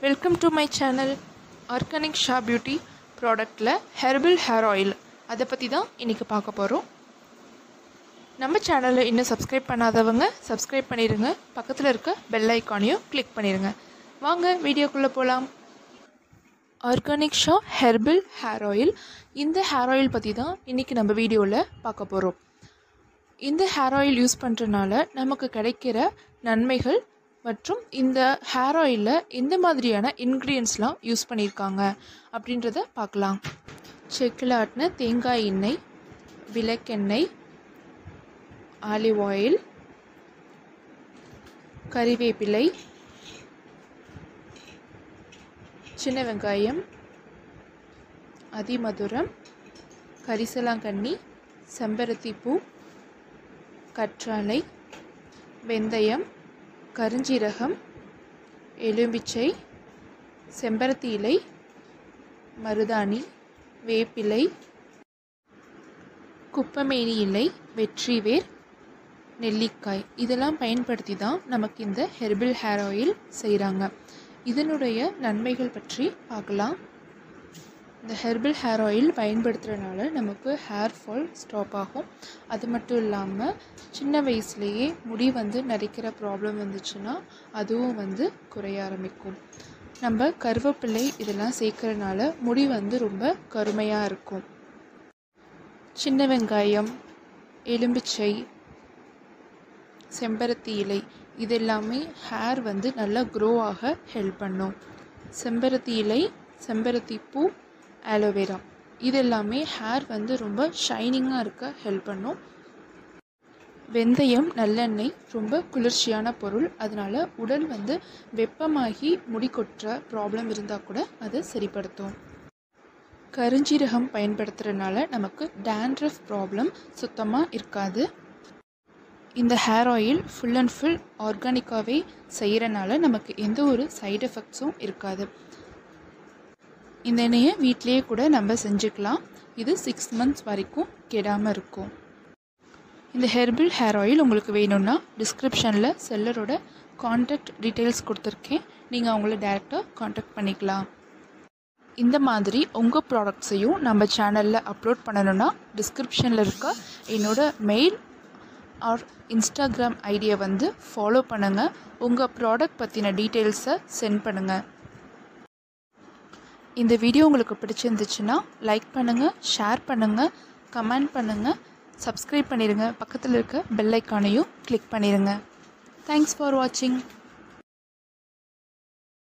welcome to my channel organic ஷா beauty ப்ராடக்டில் herbal hair oil அதை பற்றி தான் இன்றைக்கி பார்க்க போகிறோம் நம்ம சேனலில் இன்னும் சப்ஸ்கிரைப் பண்ணாதவங்க சப்ஸ்கிரைப் பண்ணிடுங்க பக்கத்தில் இருக்க பெல் ஐக்கானையும் கிளிக் பண்ணிடுங்க வாங்க வீடியோக்குள்ளே போகலாம் ஆர்கானிக் ஷா ஹெர்பல் ஹேர் ஆயில் இந்த ஹேர் ஆயில் பற்றி தான் இன்றைக்கி நம்ம வீடியோவில் பார்க்க போகிறோம் இந்த ஹேர் ஆயில் யூஸ் பண்ணுறனால நமக்கு கிடைக்கிற நன்மைகள் மற்றும் இந்த ஹேர் ஆயிலில் எந்த மாதிரியான இன்க்ரீடியன்ஸ்லாம் யூஸ் பண்ணியிருக்காங்க அப்படின்றத பார்க்கலாம் செக்கில் ஆட்டின தேங்காய் எண்ணெய் விளக்கெண்ணெய் ஆலிவ் ஆயில் கறிவேப்பிலை சின்ன வெங்காயம் அதிமதுரம் கரிசலாங்கண்ணி செம்பருத்தி பூ கற்றாழை வெந்தயம் கருஞ்சீரகம் எலும்பிச்சை செம்பருத்தி இலை மருதாணி வேப்பிலை குப்பமேனி இலை வெற்றிவேர் நெல்லிக்காய் இதெல்லாம் பயன்படுத்தி தான் நமக்கு இந்த ஹெர்பல் ஹேர் ஆயில் செய்கிறாங்க இதனுடைய நன்மைகள் பற்றி பார்க்கலாம் இந்த ஹெர்பல் ஹேர் ஆயில் பயன்படுத்துகிறனால நமக்கு ஹேர் ஃபால் ஸ்டாப் ஆகும் அது மட்டும் இல்லாமல் சின்ன வயசுலேயே முடி வந்து நரைக்கிற ப்ராப்ளம் வந்துச்சுன்னா அதுவும் வந்து குறைய ஆரம்பிக்கும் நம்ம கருவேப்பிள்ளை இதெல்லாம் சேர்க்கறனால முடி வந்து ரொம்ப கருமையாக இருக்கும் சின்ன வெங்காயம் எலும்பிச்சை செம்பருத்தி இலை இது எல்லாமே ஹேர் வந்து நல்லா க்ரோ ஆக ஹெல்ப் பண்ணும் செம்பருத்தி இலை செம்பருத்தி பூ ஆலோவேரா இது எல்லாமே ஹேர் வந்து ரொம்ப ஷைனிங்காக இருக்க ஹெல்ப் பண்ணும் வெந்தயம் நல்லெண்ணெய் ரொம்ப குளிர்ச்சியான பொருள் அதனால் உடல் வந்து வெப்பமாகி முடி கொட்டுற ப்ராப்ளம் இருந்தால் கூட அதை சரிப்படுத்தும் கருஞ்சீரகம் பயன்படுத்துகிறதுனால நமக்கு டேண்ட்ரஃப் ப்ராப்ளம் சுத்தமாக இருக்காது இந்த hair oil full and full ஆர்கானிக்காகவே செய்கிறனால நமக்கு எந்த ஒரு சைடு எஃபெக்ட்ஸும் இருக்காது இந்த எண்ணெயை வீட்டிலேயே கூட நம்ம செஞ்சுக்கலாம் இது சிக்ஸ் மந்த்ஸ் வரைக்கும் கெடாமல் இருக்கும் இந்த ஹெர்பல் ஹேர் ஆயில் உங்களுக்கு வேணும்னா டிஸ்கிரிப்ஷனில் செல்லரோட காண்டாக்ட் டீட்டெயில்ஸ் கொடுத்துருக்கேன் நீங்கள் அவங்கள டேரெக்டாக காண்டாக்ட் பண்ணிக்கலாம் இந்த மாதிரி உங்கள் ப்ராடக்ட்ஸையும் நம்ம சேனலில் அப்லோட் பண்ணணுன்னா டிஸ்கிரிப்ஷனில் இருக்க என்னோட மெயில் ஆர் இன்ஸ்டாகிராம் ஐடியை வந்து ஃபாலோ பண்ணுங்கள் உங்கள் ப்ராடக்ட் பற்றின டீட்டெயில்ஸை சென்ட் பண்ணுங்கள் இந்த வீடியோ உங்களுக்கு பிடிச்சிருந்துச்சுன்னா லைக் பண்ணுங்கள் ஷேர் பண்ணுங்கள் கமெண்ட் பண்ணுங்கள் சப்ஸ்கிரைப் பண்ணிடுங்க பக்கத்தில் இருக்க பெல் ஐக்கானையும் கிளிக் பண்ணிடுங்க தேங்க்ஸ் ஃபார் வாட்சிங்